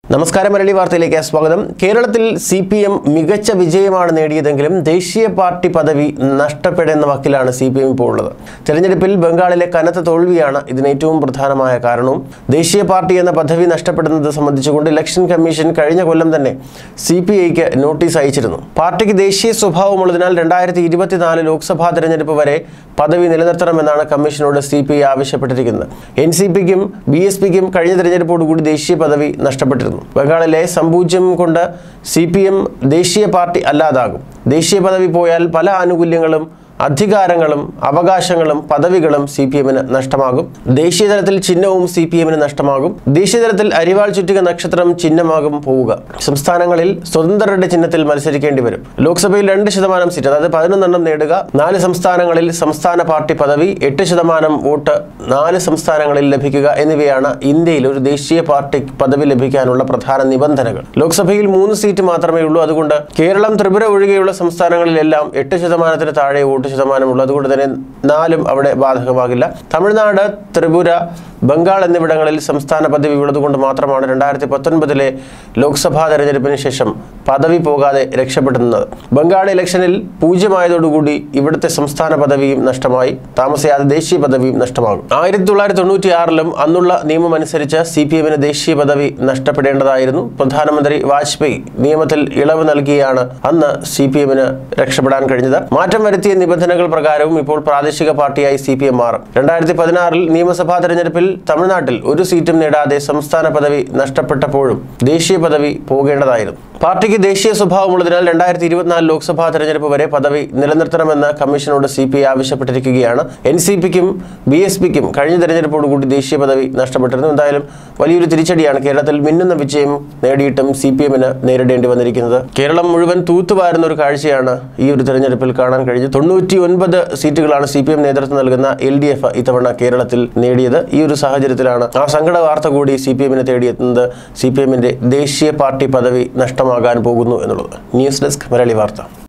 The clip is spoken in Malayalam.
നമസ്കാരം മരളി വാർത്തയിലേക്ക് സ്വാഗതം കേരളത്തിൽ സി പി എം മികച്ച വിജയമാണ് നേടിയതെങ്കിലും ദേശീയ പാർട്ടി പദവി നഷ്ടപ്പെടുന്ന വക്കിലാണ് സി പി എം ഇപ്പോൾ ഉള്ളത് തെരഞ്ഞെടുപ്പിൽ ബംഗാളിലെ കനത്ത തോൽവിയാണ് ഇതിന് ഏറ്റവും പ്രധാനമായ കാരണവും ദേശീയ പാർട്ടി എന്ന പദവി നഷ്ടപ്പെടുന്നത് സംബന്ധിച്ചുകൊണ്ട് ഇലക്ഷൻ കമ്മീഷൻ കഴിഞ്ഞ കൊല്ലം തന്നെ സി പി ഐക്ക് നോട്ടീസ് അയച്ചിരുന്നു പാർട്ടിക്ക് ദേശീയ സ്വഭാവമുള്ളതിനാൽ രണ്ടായിരത്തി ഇരുപത്തിനാല് ലോക്സഭാ തെരഞ്ഞെടുപ്പ് വരെ പദവി നിലനിർത്തണമെന്നാണ് കമ്മീഷനോട് സി പി ഐ ആവശ്യപ്പെട്ടിരിക്കുന്നത് എൻ സി പിക്കും ബി എസ് പിക്കും കഴിഞ്ഞ തെരഞ്ഞെടുപ്പോടുകൂടി ദേശീയ പദവി നഷ്ടപ്പെട്ടിരുന്നു ബംഗാളിലെ സംപൂജ്യം കൊണ്ട് സി പി എം ദേശീയ പാർട്ടി അല്ലാതാകും ദേശീയ പദവി പോയാൽ പല ആനുകൂല്യങ്ങളും അധികാരങ്ങളും അവകാശങ്ങളും പദവികളും സി പി എമ്മിന് നഷ്ടമാകും ദേശീയതലത്തിൽ ചിഹ്നവും സി പി എമ്മിന് നഷ്ടമാകും ദേശീയതലത്തിൽ അരിവാൾ ചുറ്റിക നക്ഷത്രം ചിഹ്നമാകും പോവുക സംസ്ഥാനങ്ങളിൽ സ്വതന്ത്രരുടെ ചിഹ്നത്തിൽ മത്സരിക്കേണ്ടി വരും ലോക്സഭയിൽ രണ്ട് ശതമാനം സീറ്റ് അതായത് പതിനൊന്നെണ്ണം നേടുക നാല് സംസ്ഥാനങ്ങളിൽ സംസ്ഥാന പാർട്ടി പദവി എട്ട് ശതമാനം വോട്ട് നാല് സംസ്ഥാനങ്ങളിൽ ലഭിക്കുക എന്നിവയാണ് ഇന്ത്യയിൽ ഒരു ദേശീയ പാർട്ടി പദവി ലഭിക്കാനുള്ള പ്രധാന നിബന്ധനകൾ ലോക്സഭയിൽ മൂന്ന് സീറ്റ് മാത്രമേ ഉള്ളൂ അതുകൊണ്ട് കേരളം ത്രിപുര ഒഴികെയുള്ള സംസ്ഥാനങ്ങളിലെല്ലാം എട്ട് ശതമാനത്തിന് താഴെ വോട്ട് ശതമാനമുള്ളൂ അതുകൊണ്ട് തന്നെ നാലും അവിടെ ബാധകമാകില്ല തമിഴ്നാട് ത്രിപുര ബംഗാൾ എന്നിവിടങ്ങളിൽ സംസ്ഥാന പദവി ഉള്ളതുകൊണ്ട് മാത്രമാണ് രണ്ടായിരത്തി പത്തൊൻപതിലെ ലോക്സഭാ തെരഞ്ഞെടുപ്പിന് ശേഷം പദവി പോകാതെ രക്ഷപ്പെടുന്നത് ബംഗാൾ ഇലക്ഷനിൽ പൂജ്യമായതോടുകൂടി ഇവിടുത്തെ സംസ്ഥാന പദവിയും നഷ്ടമായി താമസിയാതെ ദേശീയ പദവിയും നഷ്ടമാകും ആയിരത്തി തൊള്ളായിരത്തി തൊണ്ണൂറ്റി ആറിലും അന്നുള്ള നിയമം അനുസരിച്ച് സി പി എമ്മിന് ദേശീയ പദവി നഷ്ടപ്പെടേണ്ടതായിരുന്നു പ്രധാനമന്ത്രി വാജ്പേയി നിയമത്തിൽ ഇളവ് നൽകിയാണ് അന്ന് സി പി എമ്മിന് രക്ഷപ്പെടാൻ കഴിഞ്ഞത് മാറ്റം വരുത്തിയ നിബന്ധനകൾ പ്രകാരവും ഇപ്പോൾ പ്രാദേശിക പാർട്ടിയായി സി പി എം മാറും രണ്ടായിരത്തി പതിനാറിൽ നിയമസഭാ തെരഞ്ഞെടുപ്പിൽ തമിഴ്നാട്ടിൽ ഒരു സീറ്റും നേടാതെ സംസ്ഥാന പദവി നഷ്ടപ്പെട്ടപ്പോഴും ദേശീയ പദവി പോകേണ്ടതായിരുന്നു പാർട്ടിക്ക് ദേശീയ സ്വഭാവമുള്ളതിനാൽ രണ്ടായിരത്തി ഇരുപത്തിനാല് ലോക്സഭാ തെരഞ്ഞെടുപ്പ് വരെ പദവി നിലനിർത്തണമെന്ന് കമ്മീഷനോട് സി പി ഐ ആവശ്യപ്പെട്ടിരിക്കുകയാണ് എൻ സി പിക്കും ബി എസ് പിക്കും കഴിഞ്ഞ തെരഞ്ഞെടുപ്പോടുകൂടി ദേശീയ പദവി നഷ്ടപ്പെട്ടിരുന്നു എന്തായാലും വലിയൊരു തിരിച്ചടിയാണ് കേരളത്തിൽ മിന്നുന്ന വിജയം നേടിയിട്ടും സി പി എമ്മിന് നേരിടേണ്ടി വന്നിരിക്കുന്നത് കേരളം മുഴുവൻ തൂത്തുവാരുന്ന ഒരു കാഴ്ചയാണ് ഈ ഒരു തെരഞ്ഞെടുപ്പിൽ കാണാൻ കഴിഞ്ഞത് തൊണ്ണൂറ്റി ഒൻപത് സീറ്റുകളാണ് സി പി എം നേതൃത്വം നൽകുന്ന എൽ ഡി എഫ് ഇത്തവണ കേരളത്തിൽ നേടിയത് ഈ ഒരു സാഹചര്യത്തിലാണ് ആ സങ്കട വാർത്ത കൂടി സി പി എമ്മിനെ തേടിയെത്തുന്നത് സി പി എമ്മിന്റെ ദേശീയ പാർട്ടി പദവി നഷ്ടമാകാൻ പോകുന്നു എന്നുള്ളത് ന്യൂസ് ഡെസ്ക് മലയാളി വാർത്ത